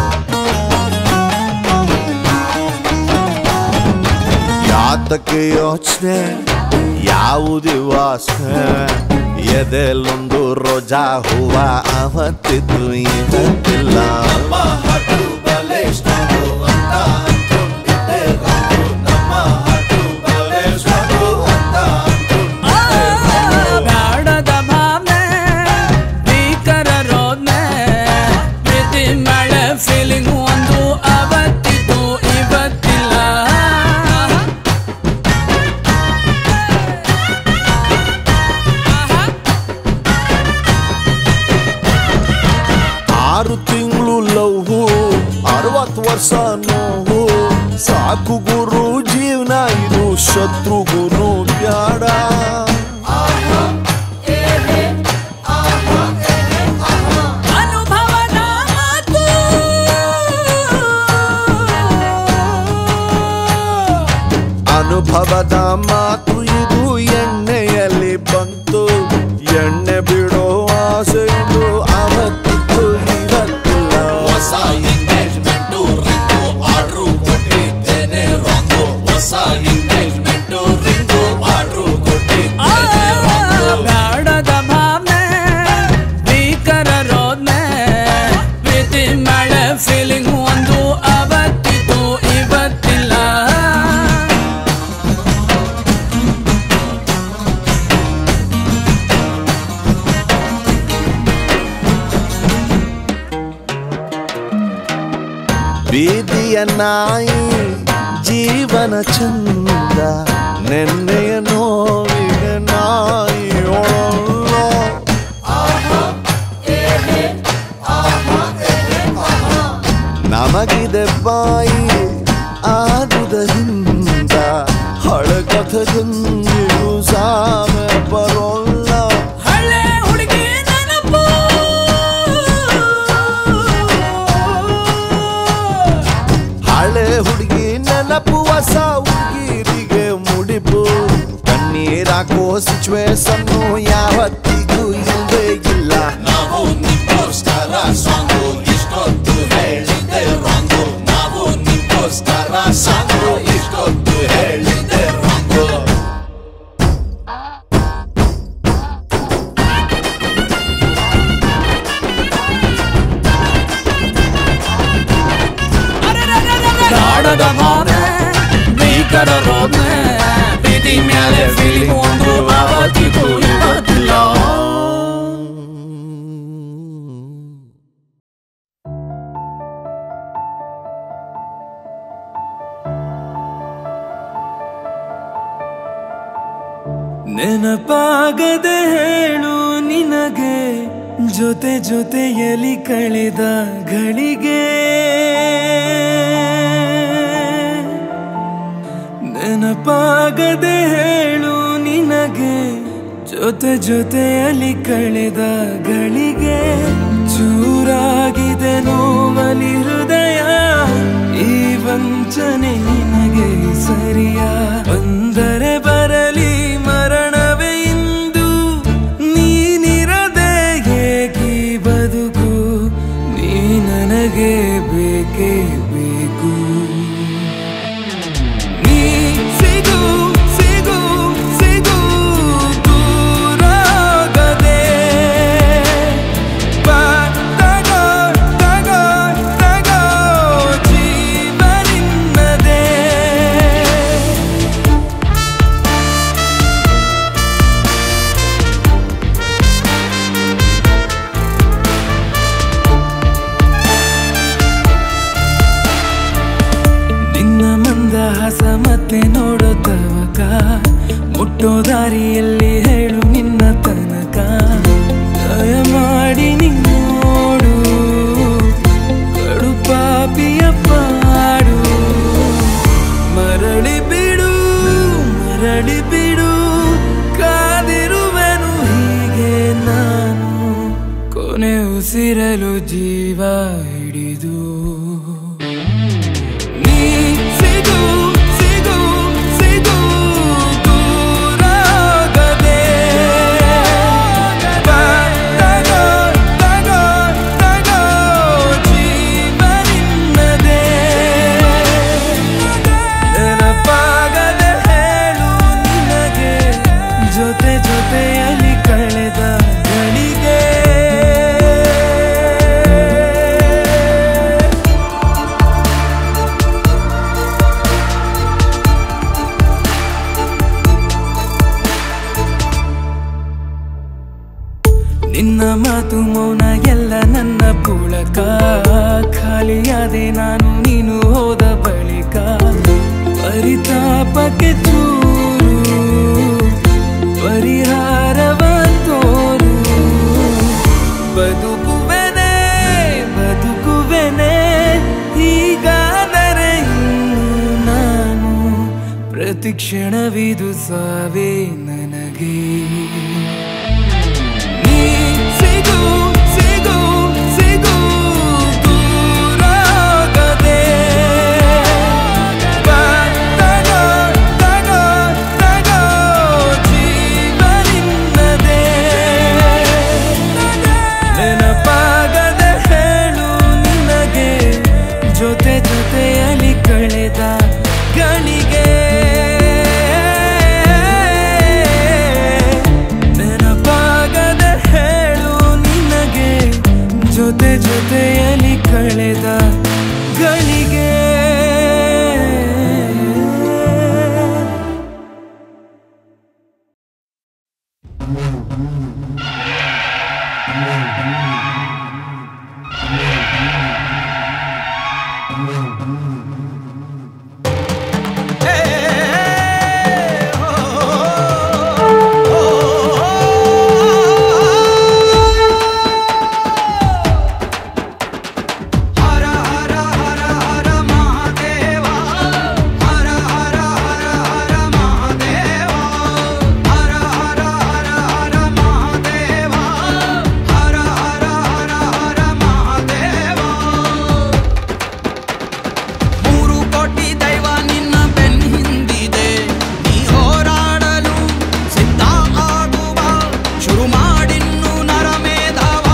ಯಾತಕ್ಕೆ ಯೋಚನೆ ಯಾವುದೇ ವಾಸನೆ ಎದೆಲ್ಲೊಂದು ರೋಜಾ ಹೂವ ಅವತ್ತಿತ್ತು ಇವತ್ತಿಲ್ಲ ಬ್ಯಾಡದ ಭಾವನೆ ಭೀಕರ ರೋದ್ನೆ ಪ್ರೀತಿ ಮಳೆ ಫೀಲಿಂಗ್ ಒಂದು ಅವತ್ತಿತ್ತು ಇವತ್ತಿಲ್ಲ ಆರು ತಿಂಗಳು ಲವ್ವು ಅರವತ್ತು ವರ್ಷ ನೋವು ಸಾಕು ಗುರು ಜೀವನ ಇದು ಶತ್ರು ಗುರು ಬ್ಯಾಡ ಅನುಭವದ ಮಾತು ಅನುಭವದ ಮಾತು ಇದು ಎಣ್ಣೆಯಲ್ಲಿ ಬಂತು ಎಣ್ಣೆ ಬಿಡೋ ಆಸೆ ಇದು ಅವತ್ತಿತ್ತು ಇವತ್ತಿಲ್ಲ ಹೊಸ ಎಂಗೇಜ್ಮೆಂಟು ರಿಂಗು ಆರ್ಡ್ರು ಕೊಟ್ಟಿದ್ದೇನೆ ರಾಂಗು ಹೊಸ ಎಂಗೇಜ್ಮೆಂಟು ರಿಂಗು ಆರ್ಡ್ರು ಬ್ಯಾಡದ ಭಾವನೆ ಭೀಕರ ರೋದ್ನೆ ಪ್ರೀತಿ ಮಳೆ ಫೀಲಿಂಗ್ ಒಂದು ಅವತ್ತಿತ್ತು ಇವತ್ತಿಲ್ಲ ಬೀದಿಯ ನಾಯಿ ಜೀವನ ಚಂದ ನೆನ್ನೆಯ ನೋವಿಗೆ ನಾಯಿ ಒಳಲ್ಲ ನಮಗಿದೆ ಬಾಯಿ ಆದುದ ಹಿಂದ ಹಳಕಥದಿಂದಿರು ಸಾಮೆ ಬರೋಲ್ಲ ಹಳೆ ಹುಡುಗಿ ನೆನಪು ಹಳೆ ಹುಡುಗಿ ನೆನಪು ಹೊಸ ಹುಡುಗಿರಿಗೆ ಮುಡಿಪು ಕಣ್ಣೀರಾಕೋ ಸಿಚುವೇಶನ್ ಯಾವತ್ತಿಗೂ ಇಲ್ಲದೆ ಇಲ್ಲ ನಾವು ನಿಮ್ಗೋಸ್ಕರ ಸಾಂಗು ಇಷ್ಟೊತ್ತು ಹೇಳಿದೆ ರಾಂಗು ನಾವು ನಿಮ್ಗೋಸ್ಕರ ಸಾಂಗು ಇಷ್ಟೊತ್ತು ಹೇಳಿದೆ ರಾಂಗು ಬ್ಯಾಡದ ಭಾವನೆ ಭೀಕರ ರೋದ್ನೆ ಪ್ರೀತಿ ಮೇಲೆ ಫೀಲಿಂಗ್ ಒಂದು ಅವತ್ತಿತ್ತು ಇವತ್ತಿಲ್ಲ ನೆನಪಾಗದೆ ಹೇಳು ನಿನಗೆ ಜೊತೆ ಜೊತೆಯಲಿ ಕಳೆದ ಗಳಿಗೆ ನೆನಪಾಗದೆ ಹೇಳು ನಿನಗೆ ಜೊತೆ ಜೊತೆಯಲಿ ಕಳೆದ ಗಳಿಗೆ ಚೂರಾಗಿದೆ ನೋವಲಿ ಹೃದಯ ಈ ವಂಚನೆ ನಿನಗೆ ಸರಿಯ ಬಂದರೆ ಬರಲಿ ಮರಣವೇ ಇಂದು ನೀನಿರದೆ ಏಕಿ ಬದುಕು ನೀ ನನಗೆ ಬೇಕೇ ಬೇಕು ನೀ ಸಿಗು ಸಿಗು ಸಿಗು ದೂರಾಗದೆ ಬಾ ತಗೋ ತಗೋ ತಗೋ ಜೀವ ನಿನ್ನದೇ ನಿನ್ನ ಮಂದಹಾಸ ಮತ್ತೆ ನೋಡೋ ತವಕ ಮುಟ್ಟೋ ದಾರಿಯಲ್ಲಿ ಹೇಳು ನಿನ್ನ ತನಕ ದಯಮಾಡಿ ನಿನ್ನೋಡು ಕಡು ಪಾಪಿಯ ಪಾಡು ಮರಳಿ ಬಿಡು ಮರಳಿ ಬಿಡು ಕಾದಿರುವೆನು ಹೀಗೆ ನಾನು ಕೊನೆ ಉಸಿರಲು ಜೀವ ಹಿಡಿದು ನೀ ಸಿಗು ಸಿಗು ಸಿಗು ನಿನ್ನ ಮಾತು ಮೌನ ಎಲ್ಲ ನನ್ನ ಪುಳಕ ಖಾಲಿಯಾದೆ ನಾನು ನೀನು ಹೋದ ಬಳಿಕ ಪರಿತಾಪಕ್ಕೆ ಚೂರು ಪರಿಹಾರವ ತೋರು ಬದುಕುವೆನೆ ಬದುಕುವೆನೆ ಹೀಗಾದರೆ ಇನ್ನು ನಾನು ಪ್ರತಿ ಕ್ಷಣವಿದು ಸಾವೇ ನನಗೆ ನೀ ಸಿಗು ಸಿಗು ಸಿಗು ದೂರಾಗದೆ ಬಾ, ತಗೋ, ತಗೋ, ತಗೋ ಜೀವ ನಿನ್ನದೇ ನೆನಪಾಗದೆ ಹೇಳು ನಿನಗೆ ಜೊತೆ ಜೊತೆಯಲ್ಲಿ ಕಳೆದ ಗಳಿಗೆ ನೆನಪಾಗದೆ ಹೇಳು ನಿನಗೆ ಜೊತೆ ಜೊತೆಯಲ್ಲಿ ಕಳೆದ ಗಳಿಗೆ ಮೂರು ಕೋಟಿ ದೈವ ನಿನ್ನ ಬೆನ್ ಹಿಂದಿದೆ ನೀ ಹೋರಾಡಲು ಸಿದ್ಧ ಆಗುವ ಶುರು ಮಾಡಿನ್ನು ನರಮೇಧವ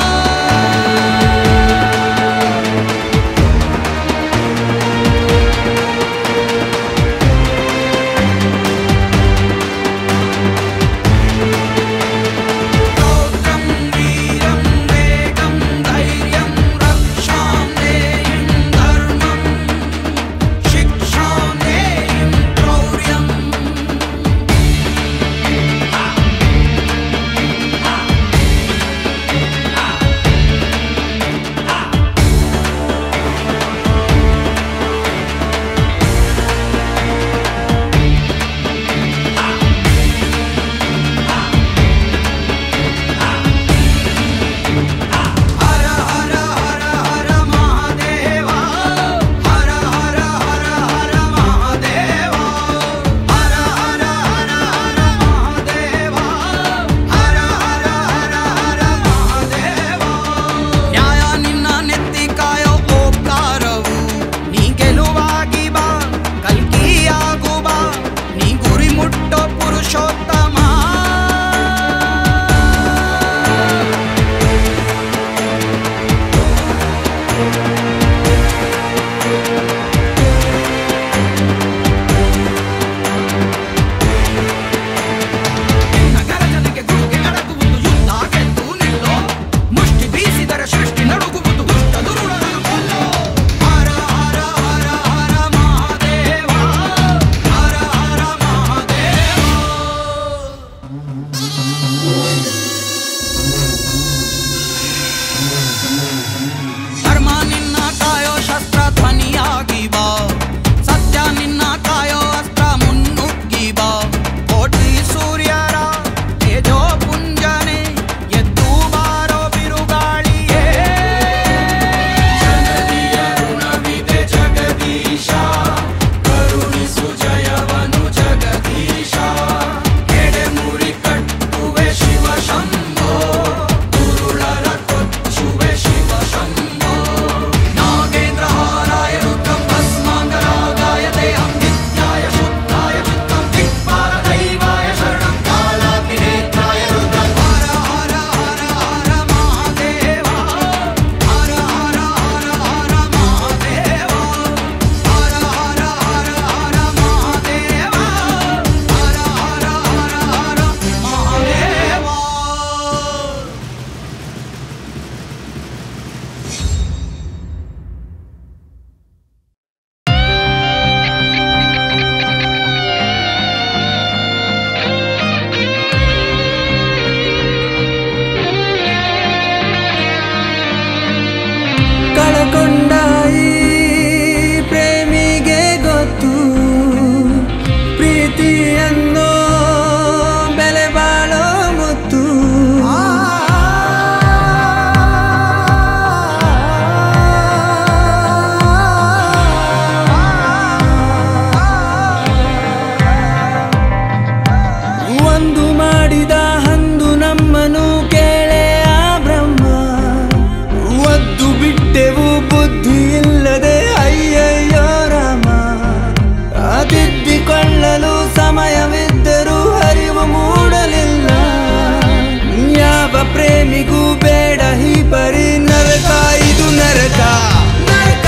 स्तोत्रं वीरं वेगं धैर्यं रक्षां देयं धर्मं शिक्षां देयं क्रौर्यम् हर हर हर हर महादेव हर हर हर हर महादेव हर हर हर हर महादेव हर हर हर हर महादेव ನ್ಯಾಯ ನಿನ್ನ ನೆತ್ತಿ ಕಾಯೋ ಓಂಕಾರವು ನೀ ಗೆಲುವಾಗಿ ಬಾ ಕಲ್ಕಿಯಾಗು ಬಾ ನೀ ಗುರಿ ಮುಟ್ಟೋ ಪುರುಷೋತ್ತಮ ನಗರ ಜನಕ್ಕೆ ಗುರುಗೆ ಅಡಗುವುದು ಯುದ್ಧ ಗೆದ್ದು ನಿಲ್ಲೋ ಮುಷ್ಟಿ ಬೀಸಿದರೆ ಸೃಷ್ಟಿ ನಡುಗುವುದು ದುಷ್ಟ ದುರುಳರ ಕೊಲ್ಲೋ ಹರ ಹರ ಹರ ಹರ ಮಹಾದೇವ ಹರ ಹರ ಮಹಾದೇವ ಧರ್ಮ ನಿನ್ನ ಕಾಯೋ ಶಸ್ತ್ರ ಧ್ವನಿಯಾಗಿ ಬಾ ಸತ್ಯ ನಿನ್ನ ಕಾಯೋ ಅಸ್ತ್ರ ಮುನ್ನುಗ್ಗಿ ಬಾ ಕೋಟಿ ಸೂರ್ಯರ ತೇಜೋ ಪುಂಜನೆ ಎದ್ದು ಬಾರೋ ಬಿರುಗಾಳಿಯೇ ಜನನಿಯ ಋಣವಿದೆ ಜಗದೀಶ ಕರುಣಿಸು ಜಯವನು ಜಗದೀಶ ಎಡೆ ಮುರಿ ಕಟ್ಟುವೆ ಶಿವ ಶಂಭೋ ದುರುಳರ ಕೊಚ್ಚುವೆ ಶಿವ ಶಂಭೋ ನಾಗೇಂದ್ರ ಹಾರಾಯ ರುದ್ರಂ ಭಸ್ಮಾಂಗರಾಗಾಯ ದೇಹಂ ನಿತ್ಯಾಯ ಶುದ್ಧಾಯ ಚಿತ್ತಂ ದಿಕ್ಪಾಲ ದೈವಾಯ ಶರಣಂ ಕಾಲಾಗ್ನಿನೇತ್ರಾಯ ರುದ್ರಂ ಹರ ಹರ ಹರ ಹರ ಮಹಾದೇವ ಹರ ಹರ ಹರ ಹರ ಮಹಾದೇವ ಹರ ಹರ ಹರ ಹರ ಮಹಾದೇವ ಹರ ಹರ ಹರ ಹರ ಮಹಾದೇವ ಆ ಕಳಕೊಂಡ ಈ ಪ್ರೇಮಿಗೆ ಗೊತ್ತು ಪ್ರೀತಿಯನ್ನು ಬೆಲೆ ಬಾಳೋ ಮುತ್ತು ಒಂದು ಮಾಡಿದ ಹಂದು ನಮ್ಮನು ಕೇಳೆ ಆ ಬ್ರಹ್ಮ ಒದ್ದು ಬಿಟ್ಟೆವು ಬುದ್ಧಿ ಇಲ್ಲದೆ ಅಯ್ಯಯ್ಯೋ ರಾಮ ಅತಿದ್ದಿಕೊಳ್ಳಲು ಸಮಯವಿದ್ದರೂ ಅರಿವು ಮೂಡಲಿಲ್ಲ ಯಾವ ಪ್ರೇಮಿಗೂ ಬೇಡ ಈ ಪರಿ ನರಕ ಇದು ನರಕ ನರಕ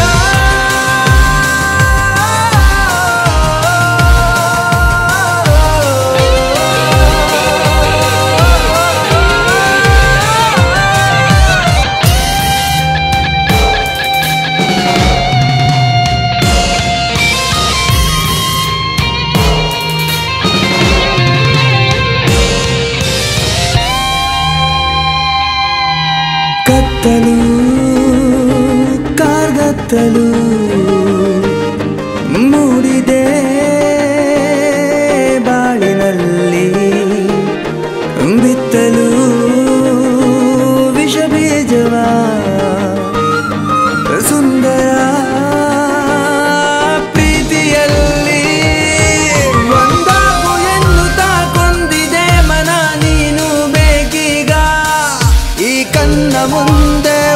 ಕತ್ತಲು ಕಾರ್ಗತ್ತಲು ಮೂಡಿದೆ ಬಾಳಿನಲ್ಲಿ ಬಿತ್ತಲು ವಿಷ ಬೀಜವ ಸುಂದರ ಪ್ರೀತಿಯಲ್ಲಿ ಒಂದಾಗು ಎನ್ನುತ್ತಾ ಕೊಂದಿದೆ ಮನ ನೀನು ಬೇಕೀಗ ಈ ಕಣ್ಣ ಮುಂದೆ